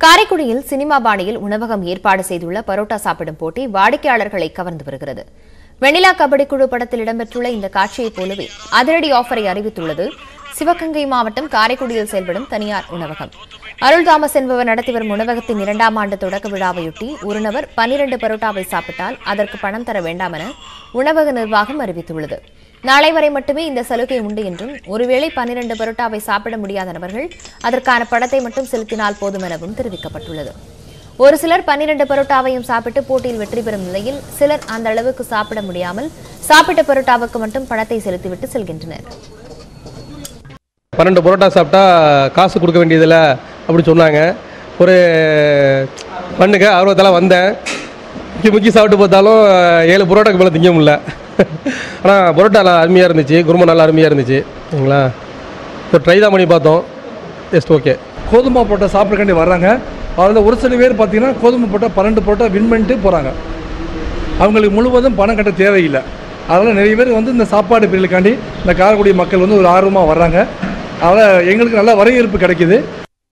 காரைக்குடியில் சினிமா பாணியில் உணவகம் ஏற்பாடு செய்துள்ள பரோட்டா சாப்பிடும் போட்டி வாடிக்கையாளர்களை கவர்ந்து வருகிறது வெண்ணிலா கபடி குழு படத்தில் இடம்பெற்றுள்ள இந்த காட்சியைப் போலவே அதிரடி ஆஃபரை அறிவித்துள்ளது சிவகங்கை மாவட்டம் காரைக்குடியில் செயல்படும் தனியார் உணவகம் அருள் தாமஸ் என்பவர் நடத்தி வரும் உணவகத்தின் இரண்டாம் ஆண்டு தொடக்க விழாவையொட்டி ஒரு நபர் பனிரண்டு பரோட்டாவை சாப்பிட்டால் அதற்கு பணம் தர வேண்டாம் என உணவக நிர்வாகம் அறிவித்துள்ளது நாளை வரை மட்டுமே இந்த சலுகை உண்டு என்றும் ஒருவேளை பன்னிரண்டு பரோட்டாவை சாப்பிட முடியாத நபர்கள் அதற்கான பணத்தை மட்டும் செலுத்தினால் போதும் எனவும் தெரிவிக்கப்பட்டுள்ளது ஒரு சிலர் பன்னிரண்டு பரோட்டாவையும் சாப்பிட்டு போட்டியில் வெற்றி பெறும் நிலையில் சிலர் அந்த அளவுக்கு சாப்பிட முடியாமல் சாப்பிட்ட பரோட்டாவுக்கு மட்டும் பணத்தை செலுத்திவிட்டு செல்கின்றனர் பன்னெண்டு பரோட்டா சாப்பிட்டா காசு கொடுக்க வேண்டியதில்ல அப்படின்னு சொன்னாங்க ஒரு பண்ணுங்க ஆர்வத்தெல்லாம் வந்தேன் முக்கி முக்கி சாப்பிட்டு பார்த்தாலும் ஏழு பரோட்டாக்கு மேலே திங்க முடியல ஆனால் பரோட்டா நல்லா அருமையாக இருந்துச்சு குருமா நல்லா அருமையாக இருந்துச்சு சரிங்களா இப்போ ட்ரை தான் பண்ணி பார்த்தோம் ஜஸ்ட் ஓகே கோதுமை போட்டா சாப்பிட்றக்காண்டி வர்றாங்க அதில் ஒரு சில பேர் பார்த்தீங்கன்னா கோதுமை போட்டா பன்னெண்டு போட்டா வின் பண்ணிட்டு போகிறாங்க அவங்களுக்கு முழுவதும் பணம் கட்ட தேவையில்லை அதனால் நிறைய பேர் வந்து இந்த சாப்பாடு பிரிவுக்காண்டி இந்த காரைக்குடி மக்கள் வந்து ஒரு ஆர்வமாக வர்றாங்க அதனால் எங்களுக்கு நல்ல வரவேற்பு கிடைக்குது